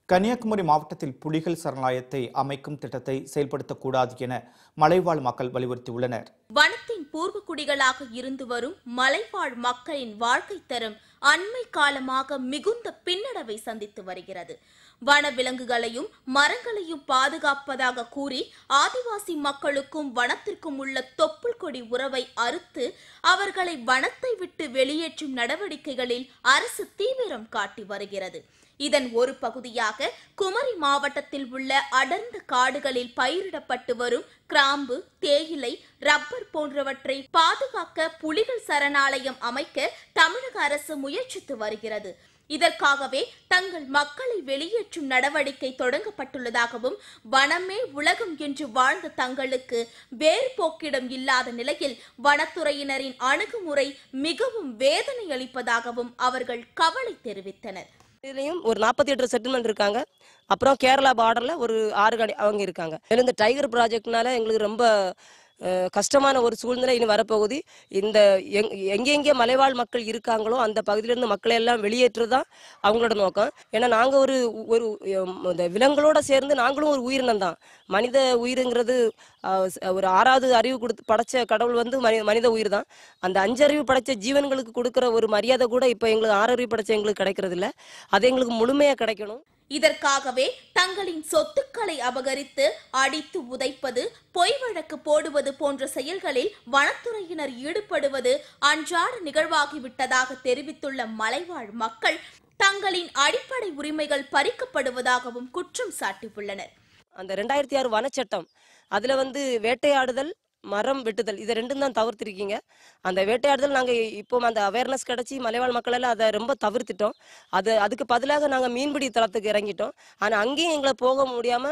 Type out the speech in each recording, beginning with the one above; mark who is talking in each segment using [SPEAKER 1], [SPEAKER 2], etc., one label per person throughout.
[SPEAKER 1] கன்னியாகுமரி மாவட்டத்தில் புலிகள் சரணாலயத்தை அமைக்கும் திட்டத்தை செயல்படுத்தக்கூடாது என மலைவாழ் மக்கள் வலியுறுத்தியுள்ளனர்
[SPEAKER 2] வனத்தின் பூர்வகுடிகளாக இருந்து வரும் மலைவாழ் மக்களின் வாழ்க்கை தரம் அண்மை காலமாக மிகுந்த பின்னடைவை சந்தித்து வருகிறது வன விலங்குகளையும் மரங்களையும் பாதுகாப்பதாக கூறி ஆதிவாசி மக்களுக்கும் வனத்திற்கும் உள்ள தொப்புள் கொடி உறவை அறுத்து அவர்களை வனத்தை விட்டு வெளியேற்றும் நடவடிக்கைகளில் அரசு தீவிரம் காட்டி வருகிறது இதன் ஒரு பகுதியாக குமரி மாவட்டத்தில் உள்ள அடர்ந்த காடுகளில் பயிரிடப்பட்டு வரும் கிராம்பு தேயிலை ரப்பர் போன்றவற்றை பாதுகாக்க புலிகள் சரணாலயம் அமைக்க தமிழக அரசு முயற்சித்து வருகிறது இதற்காகவே தங்கள் மக்களை வெளியேற்றும் நடவடிக்கை தொடங்கப்பட்டுள்ளதாகவும் வனமே உலகம் என்று வாழ்ந்த தங்களுக்கு வேறு போக்கிடம் இல்லாத நிலையில் வனத்துறையினரின் அணுகுமுறை மிகவும் வேதனை அளிப்பதாகவும் அவர்கள் கவலை தெரிவித்தனர்
[SPEAKER 3] இதுலயும் ஒரு நாற்பத்தி எட்டு செட்டில்மெண்ட் இருக்காங்க அப்புறம் கேரளா பார்டர்ல ஒரு ஆறு கடை அவங்க இருக்காங்க மேலும் இந்த டைகர் ப்ராஜெக்ட்னால எங்களுக்கு ரொம்ப அஹ், கஷ்டமான ஒரு சூழ்நிலை இனி வரப்போகுது இந்த எங் எங்கெங்கே மலைவாழ் மக்கள் இருக்காங்களோ அந்த பகுதியிலேருந்து மக்களை எல்லாம் வெளியேற்றுறது தான் அவங்களோட நோக்கம் ஏன்னா நாங்கள் ஒரு ஒரு எம், இந்த விலங்குகளோட சேர்ந்து நாங்களும் ஒரு உயிரினம் தான் மனித உயிருங்கிறது அஹ், ஸ்- ஒரு ஆறாவது அறிவு கொடுத்து படைச்ச கடவுள் வந்து மனி மனித உயிர் தான் அந்த அஞ்சறிவு படைச்ச ஜீவன்களுக்கு கொடுக்குற ஒரு மரியாதை கூட இப்போ எங்களுக்கு ஆறறிவு படைச்ச எங்களுக்கு கிடைக்கிறது இல்ல அது எங்களுக்கு முழுமையாக கிடைக்கணும்
[SPEAKER 2] இதற்காகவே தங்களின் சொத்துக்களை அபகரித்து அடித்து உதைப்பது பொய் வழக்கு போடுவது போன்ற செயல்களில் வனத்துறையினர் ஈடுபடுவது அன்றாட நிகழ்வாகிவிட்டதாக தெரிவித்துள்ள மலைவாழ் மக்கள் தங்களின் அடிப்படை உரிமைகள் பறிக்கப்படுவதாகவும் குற்றம் சாட்டியுள்ளனர்
[SPEAKER 3] அந்த ரெண்டாயிரத்தி ஆறு வனச்சட்டம் அதுல வந்து வேட்டையாடுதல் மரம் வெட்டுதல் இதை ரெண்டும் தான் தவிர்த்திருக்கீங்க அந்த வேட்டையாடுதல் நாங்க இப்போ அந்த அவேர்னஸ் கிடைச்சி மலைவாழ் மக்கள் எல்லாம் அதை ரொம்ப தவிர்த்துட்டோம் அது அதுக்கு பதிலாக நாங்க மீன்பிடி தளத்துக்கு இறங்கிட்டோம் ஆனா அங்கேயும் எங்களை போக முடியாம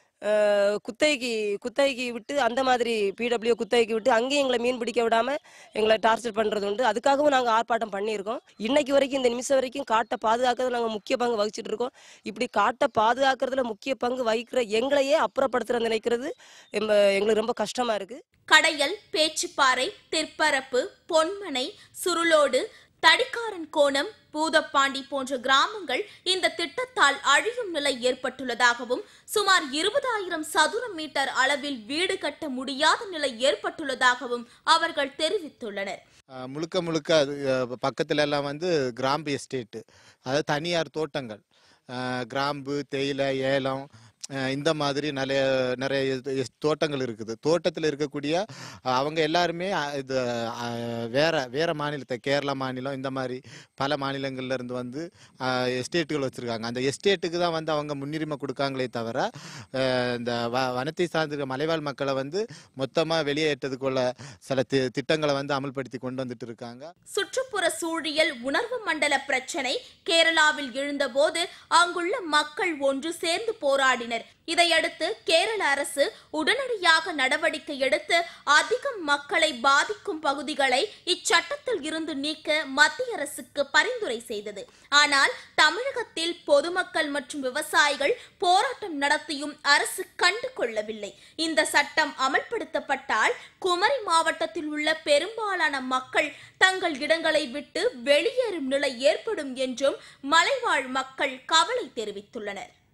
[SPEAKER 3] அஹ், குத்தகைக்கு குத்தகைக்கு விட்டு அந்த மாதிரி பிடபிள்யூ குத்தகைக்கு விட்டு அங்கேயும் எங்களை மீன் பிடிக்க விடாம எங்களை டார்ச்சர் பண்றது உண்டு அதுக்காகவும் நாங்க ஆர்ப்பாட்டம் பண்ணியிருக்கோம் இன்னைக்கு வரைக்கும் இந்த நிமிஷம் வரைக்கும் காட்டை பாதுகாக்கிறதுல நாங்க முக்கிய பங்கு வகிச்சிட்டு இருக்கோம் இப்படி காட்டை பாதுகாக்கிறதுல முக்கிய பங்கு வகிக்கிற எங்களையே அப்புறப்படுத்துற நினைக்கிறது எம்ப- எங்களுக்கு ரொம்ப கஷ்டமா இருக்கு
[SPEAKER 2] கடையல் பேச்சுப்பாறை திற்பரப்பு பொன்மனை சுருளோடு தடிக்காரன் கோணம் பூதப்பாண்டி போன்ற கிராமங்கள் இந்த திட்டத்தால் அழியும் நிலை ஏற்பட்டுள்ளதாகவும் சுமார் இருபதாயிரம் சதுர மீட்டர் அளவில் வீடு கட்ட முடியாத நிலை ஏற்பட்டுள்ளதாகவும் அவர்கள் தெரிவித்துள்ளனர்
[SPEAKER 4] அஹ் முழுக்க முழுக்க அது அஹ் பக்கத்துல எல்லாம் வந்து கிராம்பு எஸ்டேட்டு அதாவது தனியார் தோட்டங்கள் அஹ் கிராம்பு தேயிலை ஏலம் அஹ் இந்த மாதிரி நிறைய நிறைய இது- எஸ்- தோட்டங்கள் இருக்குது தோட்டத்தில் இருக்கக்கூடிய அஹ் அவங்க எல்லாருமே அஹ் இது அஹ் வேற வேற மாநிலத்தை கேரளா மாநிலம் இந்த மாதிரி பல மாநிலங்கள்ல இருந்து வந்து அஹ் எஸ்டேட்டுகள் வச்சிருக்காங்க அந்த எஸ்டேட்டுக்கு தான் வந்து அவங்க முன்னுரிமை கொடுக்காங்களே தவிர அஹ் இந்த வ வனத்தை சார்ந்திருக்க மலைவாழ் மக்களை வந்து மொத்தமாக வெளியேற்றதுக்குள்ள சில தி திட்டங்களை வந்து அமல்படுத்தி கொண்டு வந்துட்டு இருக்காங்க
[SPEAKER 2] சுற்றுப்புற சூழியல் உணர்வு மண்டல பிரச்சனை கேரளாவில் எழுந்தபோது அங்குள்ள மக்கள் ஒன்று சேர்ந்து போராடினர் இதையடுத்து கேரள அரசு உடனடியாக நடவடிக்கை எடுத்து அதிகம் மக்களை பாதிக்கும் பகுதிகளை இச்சட்டத்தில் இருந்து நீக்க மத்திய அரசுக்கு பரிந்துரை செய்தது ஆனால் தமிழகத்தில் பொதுமக்கள் மற்றும் விவசாயிகள் போராட்டம் நடத்தியும் அரசு கண்டு கொள்ளவில்லை இந்த சட்டம் அமல்படுத்தப்பட்டால் குமரி மாவட்டத்தில் உள்ள பெரும்பாலான மக்கள் தங்கள் இடங்களை விட்டு வெளியேறும் நிலை ஏற்படும் என்றும் மலைவாழ் மக்கள் கவலை தெரிவித்துள்ளனர்